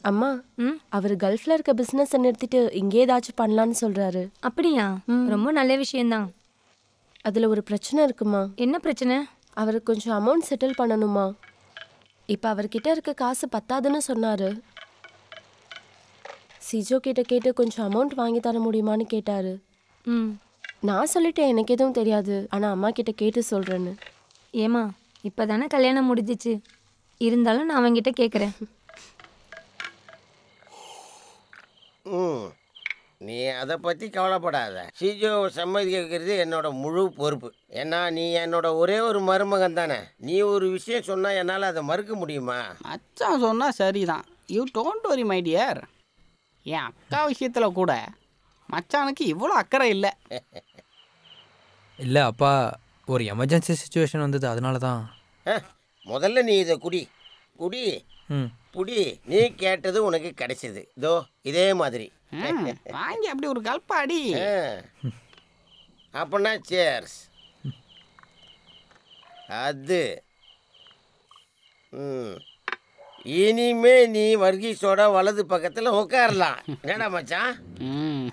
அம்மா ம் அவர் கல்ஃப்ல இருக்க பிசினஸ் நிறுத்திட்டு இங்கே ஏதாச்சும் பண்ணலான்னு சொல்றாரு அப்படியா ரொம்ப நல்ல விஷயம்தான் அதுல ஒரு பிரச்சனை இருக்குமா என்ன பிரச்சனை அவருக்கு கொஞ்சம் அமௌண்ட் செட்டில் பண்ணணுமா இப்போ அவர்கிட்ட இருக்க காசு பத்தாதுன்னு சொன்னாரு சிஜோ கிட்ட கேட்டு கொஞ்சம் அமௌண்ட் வாங்கி தர முடியுமான்னு கேட்டாரு ம் நான் சொல்லிட்டேன் எனக்கு எதுவும் தெரியாது ஆனா அம்மா கிட்ட கேட்டு சொல்றேன்னு ஏமா இப்போ தானே கல்யாணம் முடிஞ்சிச்சு இருந்தாலும் நான் அவன்கிட்ட கேட்குறேன் ம் நீ அதை பற்றி கவலைப்படாத சிஜோவை சம்மதிக்க வைக்கிறது என்னோட முழு பொறுப்பு ஏன்னா நீ என்னோட ஒரே ஒரு மருமகன் தானே நீ ஒரு விஷயம் சொன்னால் என்னால் அதை மறுக்க முடியுமா மச்சான் சொன்னா சரிதான் you don't worry my dear என் அக்கா விஷயத்தில் கூட மச்சானுக்கு இவ்வளோ அக்கறை இல்லை இல்லை அப்பா ஒரு எமர்ஜென்சி சுச்சுவேஷன் வந்தது அதனால தான் அஹ், முதல்ல நீ இதை குடி குடி ம் குடி நீ கேட்டது உனக்கு கிடைச்சது இதோ இதே மாதிரி ம், வாங்கி அப்படி ஒரு கல்பாடி அஹ். அப்பனா சேர்ஸ் அது ம் இனிமே நீ வர்கீஸோட வலது பக்கத்தில் உட்காரலாம் என்னடா மச்சான் ம்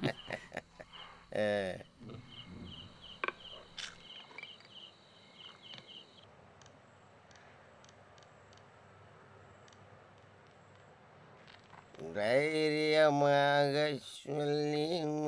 அஹ். தைரியமாக சொல்லி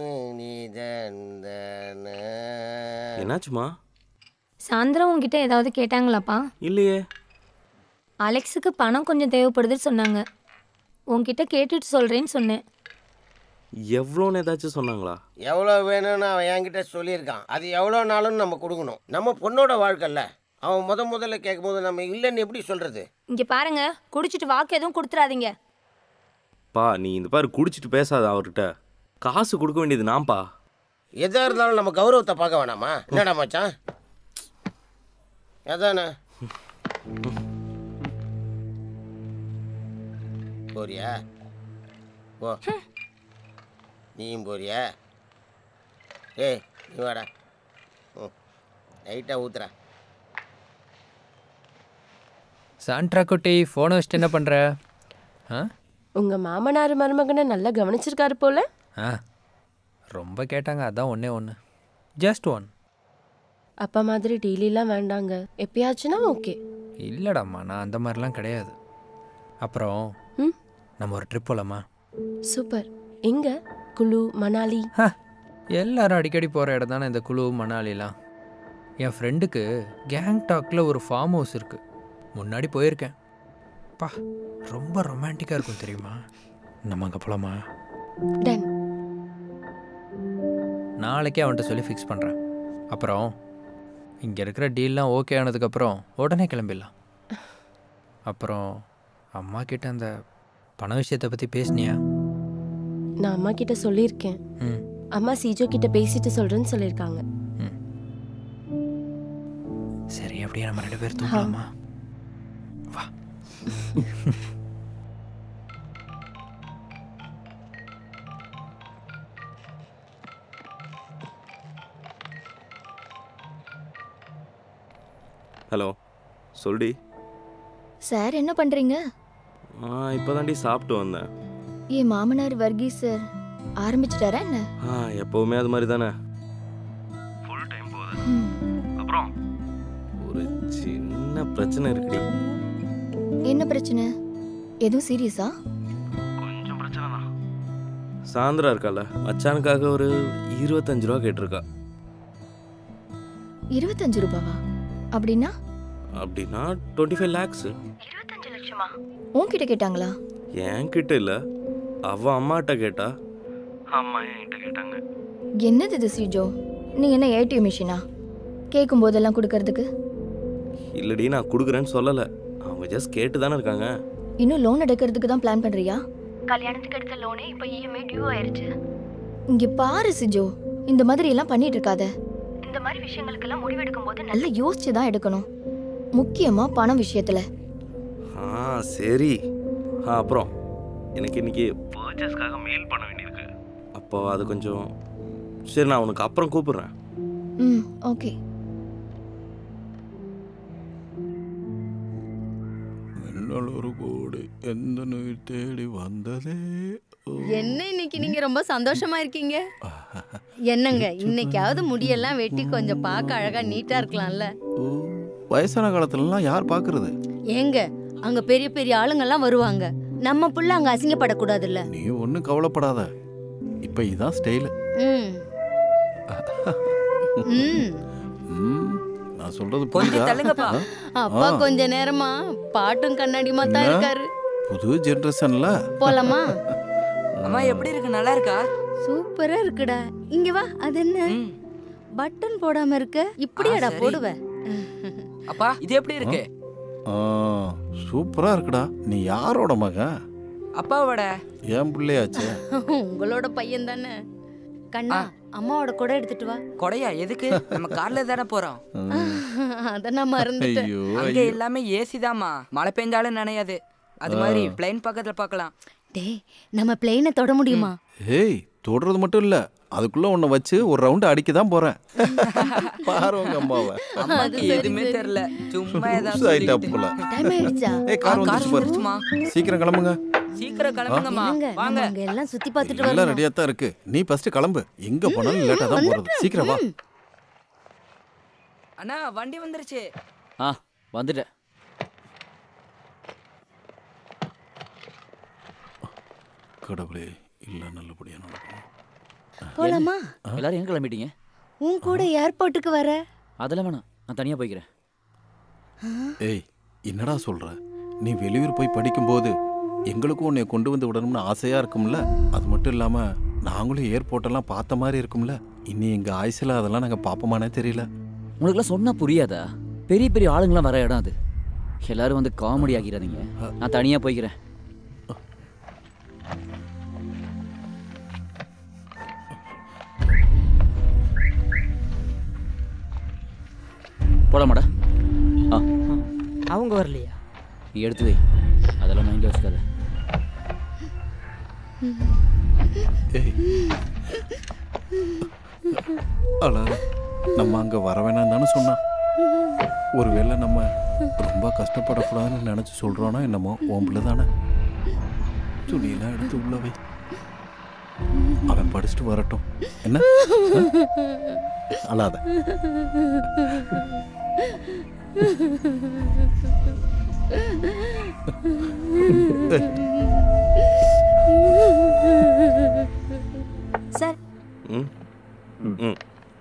மனிதந்தன என்னாச்சுமா சாயந்தரம் உங்ககிட்ட ஏதாவது கேட்டாங்களாப்பா இல்லையே அலெக்ஸுக்கு பணம் கொஞ்சம் தேவைப்படுதுன்னு சொன்னாங்க உன்கிட்ட கேட்டுட்டு சொல்கிறேன்னு சொன்னேன் எவ்வளோன்னு ஏதாச்சும் சொன்னாங்களா எவ்வளோ வேணும்னு அவன் என்கிட்ட சொல்லியிருக்கான் அது எவ்வளோ நாளும் நம்ம கொடுக்கணும் நம்ம பொண்ணோட வாழ்க்கைல்ல அவன் முத முதல்ல கேட்கும்போது நம்ம இல்லைன்னு எப்படி சொல்கிறது இங்கே பாருங்க குடிச்சிட்டு வாக்கு எதுவும் கொடுத்துறாதீங்க பா நீ இந்த பாரு குடிச்சிட்டு பேசாத அவர்கிட்ட காசு கொடுக்க வேண்டியது நான்ப்பா எதாக இருந்தாலும் நம்ம கௌரவத்தை பார்க்க வேணாமா என்னடா மச்சான் அதானே போறியா போ நீயும் போறியா ஏய் நீ வாடா ம் லைட்டாக ஊத்துறா சாண்ட்ரா குட்டி ஃபோனை வச்சுட்டு என்ன பண்ணுற ஆ உங்க மாமனார் மருமகனை நல்லா கவனிச்சிருக்காரு போல ஆ ரொம்ப கேட்டாங்க அதான் ஒன்றே ஒன்று ஜஸ்ட் ஒன் அப்பா மாதிரி டெய்லிலாம் வேண்டாங்க எப்பயாச்சுன்னா ஓகே இல்லைடாம்மா நான் அந்த மாதிரிலாம் கிடையாது அப்புறம் ம் நம்ம ஒரு ட்ரிப் போகலாமா சூப்பர் எங்க குலு மணாலி ஹ, எல்லாரும் அடிக்கடி போகிற இடம் தானே இந்த குழு மணாலிலாம் என் ஃப்ரெண்டுக்கு கேங்டாக்ல ஒரு ஃபார்ம் ஹவுஸ் இருக்குது முன்னாடி போயிருக்கேன் பா ரொம்ப ரொமான்டிக்காக இருக்கும் தெரியுமா நம்ம அங்கே போகலாமா டன் நாளைக்கே அவன்கிட்ட சொல்லி ஃபிக்ஸ் பண்ணுறேன் அப்புறம் இங்கே இருக்கிற டீல்லாம் ஓகே ஆனதுக்கப்புறம் உடனே கிளம்பிடலாம் அப்புறம் அம்மா கிட்ட அந்த பண விஷயத்தை பற்றி பேசுனியா நான் அம்மா கிட்ட சொல்லியிருக்கேன் ம் அம்மா சிஜோ கிட்ட பேசிட்டு சொல்றேன்னு சொல்லியிருக்காங்க ம் சரி அப்படியே நம்ம ரெண்டு பேர் தூங்கலாமா வா ஹலோ சொல்டி சார் என்ன பண்றீங்க ஆ இப்போ தாண்டி சாப்பிட்டு வந்தேன் என் மாமனார் வர்கீஸ் சார் ஆரம்பிச்சிட்டாரா என்ன ஆ எப்போவுமே அது மாதிரி தானே ஃபுல் டைம் போகுது ம். அப்புறம் ஒரு சின்ன பிரச்சனை இருக்குடி என்ன பிரச்சனை எதுவும் சீரியஸா கொஞ்சம் பிரச்சனை தான் சாந்திரா இருக்கால மச்சானுக்காக ஒரு இருபத்தஞ்சு ரூபா கேட்டிருக்கா இருபத்தஞ்சு ரூபாவா அப்படின்னா அப்படின்னா டுவெண்ட்டி ஃபைவ் லேக்ஸு உன்கிட்ட கேட்டாங்களா என்கிட்ட இல்லை அவ அம்மாட்ட கேட்டா அம்மா என்கிட்ட கேட்டாங்க என்னது இது சிஜோ நீ என்ன ஏடிஎம் மிஷினா கேட்கும் போதெல்லாம் கொடுக்கறதுக்கு இல்லடி நான் கொடுக்குறேன்னு சொல்லலை அவங்க ஜஸ்ட் கேட்டு தானே இருக்காங்க இன்னும் லோன் எடுக்கிறதுக்கு தான் பிளான் பண்றியா கல்யாணத்துக்கு எடுத்த லோனே இப்போ இஎம்ஐ டியூ ஆயிருச்சு இங்க பாரு சிஜோ இந்த மாதிரி எல்லாம் பண்ணிட்டு இருக்காத இந்த மாதிரி விஷயங்களுக்கெல்லாம் முடிவெடுக்கும் போது நல்லா யோசிச்சு தான் எடுக்கணும் முக்கியமா பணம் விஷயத்துல ஆ சரி ஆ அப்புறம் எனக்கு இன்னைக்கு பர்ச்சேஸ்க்காக மெயில் பண்ண வேண்டியிருக்கு அப்போ அது கொஞ்சம் சரி நான் உனக்கு அப்புறம் கூப்பிடுறேன் ம் ஓகே பின்னால் ஒரு கோடு எந்த நுயிர் தேடி வந்ததே ஓ. என்ன இன்னைக்கு நீங்க ரொம்ப சந்தோஷமா இருக்கீங்க என்னங்க இன்னைக்காவது முடியெல்லாம் வெட்டி கொஞ்சம் பார்க்க அழகா நீட்டா இருக்கலாம்ல ஓ, வயசான காலத்துலலாம் யார் பார்க்கறது ஏங்க அங்க பெரிய பெரிய ஆளுங்கெல்லாம் வருவாங்க நம்ம புள்ள அங்க அசிங்கப்படக்கூடாதுல்ல நீ ஒன்றும் கவலைப்படாத இப்போ இதான் ஸ்டைலு ம் ம் ம் நான் சொல்றது கொஞ்சம் புரியுதா தள்ளுங்கப்பா. ஆ? அப்பா ஆ, கொஞ்ச நேரமா பாட்டும் கண்ணாடியுமா தான் என்ன? இருக்காரு புது ஜென்ரேஷன்ல போலாமா அம்மா எப்படி இருக்கு நல்லா இருக்கா சூப்பரா இருக்குடா இங்க வா அது என்ன பட்டன் போடாம இருக்க இப்படியாடா சரி. போடுவ அப்பா இது எப்படி இருக்கு ஆ சூப்பரா இருக்குடா நீ யாரோட மகன் அப்பாவோட என் பிள்ளையாச்சே உங்களோட பையன் தானே கண்ணா அம்மாவோட கூட எடுத்துட்டு வா கொடையா எதுக்கு நம்ம கார்ல தானே போறோம் அத நான் மறந்துட்டேன் ஐயோ அங்க ஐயோ எல்லாமே ஏசி தாம்மா மழை பெஞ்சாலும் நனையாது அது மாதிரி பிளைன் பக்கத்துல பார்க்கலாம் டேய் நம்ம பிளேனை தொட முடியுமா ஹேய் தொடுறது மட்டும் இல்ல அதுக்குள்ள உன்னை வச்சு ஒரு ரவுண்டு அடிக்க தான் போறேன் பாரு உங்க அம்மாவை அம்மாக்கு எதுவுமே தெரியல சும்மா ஏதாவது லூஸ் ஆயிட்டா சொல்லிக்கிட்டு. போல டைம் ஆயிடுச்சா ஏய் கார் ஆ, கார் வந்துருச்சு பாரு வந்துருச்சுமா. சீக்கிரம் கிளம்புங்க சீக்கிரம் கிளம்புங்கம்மா என்னங்க வாங்க நம்ம அங்க எல்லாம் சுத்தி பார்த்துட்டு எல்லாம் வரணும் ரெடியா தான் இருக்கு நீ ஃபர்ஸ்ட் கிளம்பு எங்க போனாலும் லேட்டா தான் போறது சீக்கிரம் வா அண்ணா வண்டி வந்துருச்சு ஆ வந்துட்டேன் கடவுளே இல்ல நல்லபடியா நடக்கும் போலாமா எல்லாரும் எங்க கிளம்பிட்டீங்க உன் கூட ஏர்போர்ட்டுக்கு வர அதெல்லாம் வேணாம் நான் தனியாக போய்க்கிறேன் ஏய் என்னடா சொல்ற நீ வெளியூர் போய் படிக்கும்போது எங்களுக்கும் உன்னை கொண்டு வந்து விடணும்னு ஆசையா இருக்கும்ல அது மட்டும் இல்லாம நாங்களும் ஏர்போர்ட்டெல்லாம் பார்த்த மாதிரி இருக்கும்ல இனி எங்க ஆயுசில் அதெல்லாம் நாங்க பார்ப்போமானே தெரியல உனக்குலாம் சொன்னா புரியாதா பெரிய பெரிய ஆளுங்களாம் வர இடம் அது எல்லாரும் வந்து காமெடி ஆக்கிடாதீங்க நான் தனியாக போய்க்கிறேன் போலாமாடா ஆ அவங்க வரலையா நீ எடுத்து வை அதெல்லாம் மைண்டில் வச்சுக்காத ஏய் அழாத நம்ம அங்க வர வேணாம் தானே சொன்னான் ஒருவேளை நம்ம ரொம்ப கஷ்டப்படக்கூடாதுன்னு நினைச்சு சொல்றோன்னா என்னமோ ஓம்பில் தானே துணியெல்லாம் எடுத்து உள்ள வை அவன் படிச்சுட்டு வரட்டும் என்ன ஆ? அழாத சார் ம் ம்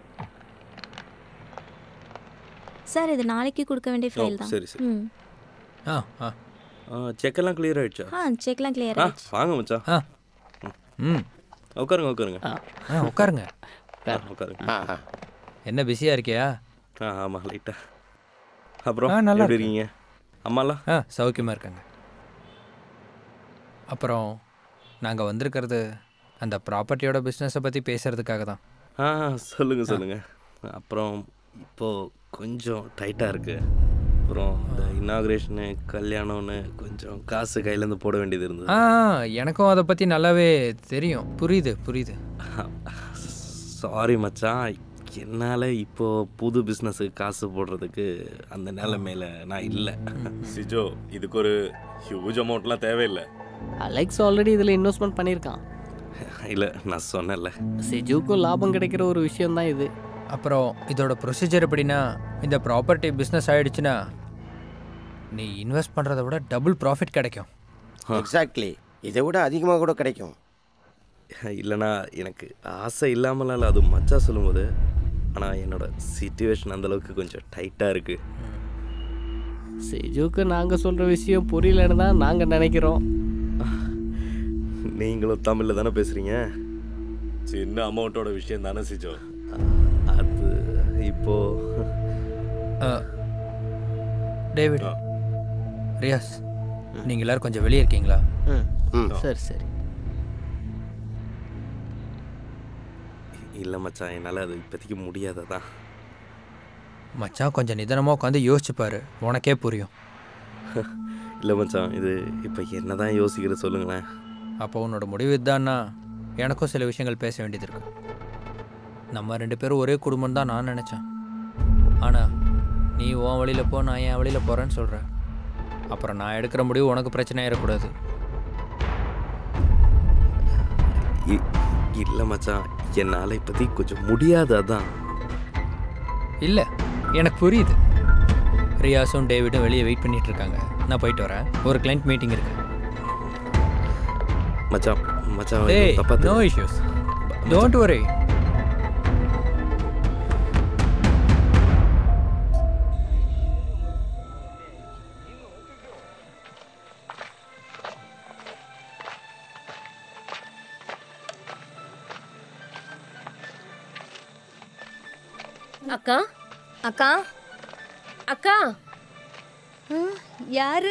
சார் இது நாளைக்கு கொடுக்க வேண்டிய ஓ ஃபைல் தான் சரி சரி ம் ஆ ஆ செக்கெல்லாம் கிளியர் ஆயிடுச்சா ஆ செக்லாம் கிளியர் ஆ ஆயிடுச்சு வாங்க மச்சான் ஆ ம் உட்காருங்க உட்காருங்க ஆ உட்காருங்க ஆ, உட்காருங்க ஆ ஆ என்ன பிஸியாக இருக்கியா ஆ ஆமாம் லைட்டாக அப்புறம் ஆ, நல்லா எப்படி இருக்கேன். இருக்கீங்க அம்மாலாம் ஆ சௌக்கியமாக இருக்காங்க அப்புறம் நாங்கள் வந்திருக்கிறது அந்த ப்ராப்பர்ட்டியோட பிஸ்னஸை பற்றி பேசுகிறதுக்காக தான் ஆ சொல்லுங்க சொல்லுங்க அப்புறம் இப்போ கொஞ்சம் டைட்டாக இருக்கு அப்புறம் இந்த இனாக்ரேஷனு கல்யாணம்னு கொஞ்சம் காசு கையிலேருந்து போட வேண்டியது இருந்தது ஆ எனக்கும் அதை பற்றி நல்லாவே தெரியும் புரியுது புரியுது சாரி மச்சான் என்னால் இப்போ புது பிஸ்னஸுக்கு காசு போடுறதுக்கு அந்த நிலைமையில நான் இல்லை சிஜோ இதுக்கு ஒரு ஹியூஜ் அமௌண்ட்லாம் தேவையில்லை அலெக்ஸ் ஆல்ரெடி இதில் இன்வெஸ்ட்மெண்ட் பண்ணியிருக்கான் இல்லை நான் சொன்னேன்ல சிஜுக்கும் லாபம் கிடைக்கிற ஒரு விஷயம்தான் இது அப்புறம் இதோட ப்ரொசீஜர் எப்படின்னா இந்த ப்ராப்பர்ட்டி பிஸ்னஸ் ஆயிடுச்சுன்னா நீ இன்வெஸ்ட் பண்ணுறத விட டபுள் ப்ராஃபிட் கிடைக்கும் எக்ஸாக்ட்லி இதை விட அதிகமாக கூட கிடைக்கும் இல்லைனா எனக்கு ஆசை இல்லாமலாம் இல்லை அது மச்சா சொல்லும்போது ஆனால் என்னோட சுச்சுவேஷன் அந்தளவுக்கு கொஞ்சம் டைட்டாக இருக்குது சிஜுக்கு நாங்கள் சொல்கிற விஷயம் புரியலன்னு தான் நாங்கள் நினைக்கிறோம் நீங்களும் தமிழில் தானே பேசுகிறீங்க சின்ன அமௌண்ட்டோட விஷயம் தானே சிஜோ அது இப்போ டேவிட் ரியாஸ் நீங்கள் எல்லாரும் கொஞ்சம் வெளியே இருக்கீங்களா ம் சரி சரி இல்லை மச்சான் என்னால் அது இப்போதைக்கு முடியாததான் மச்சான் கொஞ்சம் நிதானமாக உட்காந்து யோசிச்சுப்பாரு உனக்கே புரியும் இல்லை மச்சான் இது இப்போ என்ன தான் யோசிக்கிறது சொல்லுங்களேன் அப்போ உன்னோட முடிவு இதுதான்னா எனக்கும் சில விஷயங்கள் பேச வேண்டியது இருக்கு நம்ம ரெண்டு பேரும் ஒரே குடும்பம் தான் நான் நினச்சேன் ஆனால் நீ உன் வழியில் போ நான் என் வழியில் போகிறேன்னு சொல்கிறேன் அப்புறம் நான் எடுக்கிற முடிவு உனக்கு பிரச்சனை ஆயிடக்கூடாது இ- இல்லை மச்சான் என்னால் இப்போதைக்கு கொஞ்சம் முடியாது அதான் இல்லை எனக்கு புரியுது ரியாஸும் டேவிடும் வெளியே வெயிட் பண்ணிட்டு இருக்காங்க நான் போயிட்டு வரேன் ஒரு கிளைண்ட் மீட்டிங் இருக்கு மச்சான் மச்சான் ஏய் தப்பா நோ இஷ்யூஸ் டோன்ட் வரி அக்கா அக்கா அக்கா யாரு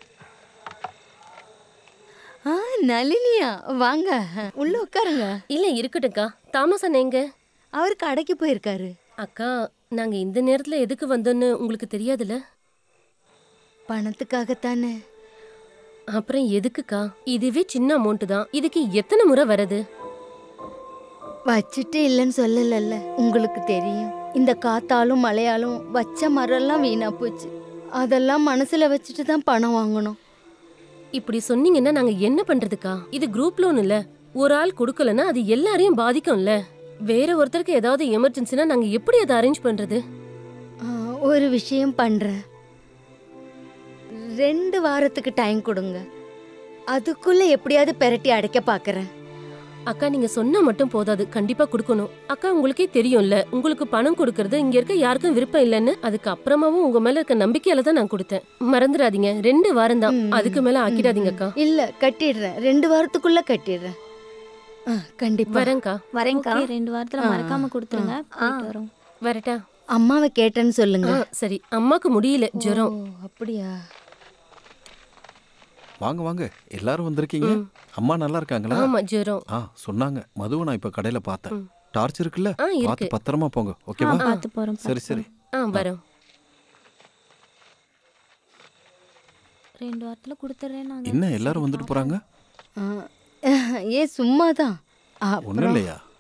ஆ நளினியா வாங்க உள்ள உட்காருங்க இல்ல இருக்கட்டும்க்கா தாமஸ் அண்ணன் எங்க அவர் கடைக்கு போயிருக்காரு அக்கா நாங்க இந்த நேரத்துல எதுக்கு வந்தோன்னு உங்களுக்கு தெரியாதுல்ல பணத்துக்காகத்தானே அப்புறம் எதுக்குக்கா இதுவே சின்ன அமௌண்ட் தான் இதுக்கு எத்தனை முறை வருது வச்சுட்டு இல்லைன்னு சொல்லலல்ல உங்களுக்கு தெரியும் இந்த காத்தாலும் மழையாலும் வச்ச மரம்லாம் வீணா போச்சு அதெல்லாம் மனசுல வச்சுட்டு தான் பணம் வாங்கணும் இப்படி சொன்னீங்கன்னா நாங்க என்ன பண்றதுக்கா இது குரூப் லோன் இல்ல ஒரு ஆள் கொடுக்கலன்னா அது எல்லாரையும் பாதிக்கும்ல வேற ஒருத்தருக்கு ஏதாவது எமர்ஜென்சினா நாங்க எப்படி அதை அரேஞ்ச் பண்றது ஆ, ஒரு விஷயம் பண்றேன் ரெண்டு வாரத்துக்கு டைம் கொடுங்க அதுக்குள்ள எப்படியாவது பெரட்டி அடைக்க பாக்குறேன் அக்கா நீங்க சொன்னா மட்டும் போதாது கண்டிப்பா கொடுக்கணும் அக்கா உங்களுக்கே தெரியும்ல உங்களுக்கு பணம் கொடுக்கறது இங்க இருக்க யாருக்கும் விருப்பம் இல்லைன்னு அதுக்கு அப்புறமாவும் உங்க மேல இருக்க நம்பிக்கையில தான் நான் கொடுத்தேன் மறந்துடாதீங்க ரெண்டு வாரம் தான் அதுக்கு மேல ஆக்கிடாதீங்க அக்கா இல்ல கட்டிடுறேன் ரெண்டு வாரத்துக்குள்ள கட்டிடுறேன் ஆ, கண்டிப்பா வரேன்க்கா வரேன்க்கா Okay, ரெண்டு வாரத்துல ஆ, மறக்காம கொடுத்துருங்க ஆ. போயிட்டு வரோம் வரட்டா அம்மாவை கேட்டேன்னு சொல்லுங்க ஆ, சரி அம்மாக்கு முடியல ஜுரம் ஓ, அப்படியா வாங்க வாங்க எல்லாரும் வந்திருக்கீங்க அம்மா நல்லா இருக்காங்களா ஆமா ஜுரம் ஆ சொன்னாங்க மதுவை நான் இப்ப கடையில பார்த்தேன் ம். டார்ச் இருக்குல்ல ஆ, இருக்கு. பார்த்து பத்திரமா போங்க ஓகேவா ஆ, பார்த்து போறோம், சரி பார்த்து சரி ஆ வரோம் ரெண்டு வாரத்துல கொடுத்துறேன் நான் என்ன எல்லாரும் வந்துட்டு போறாங்க ஆ, ஏன் சும்மாதான் ஒண்ணும் இல்லையா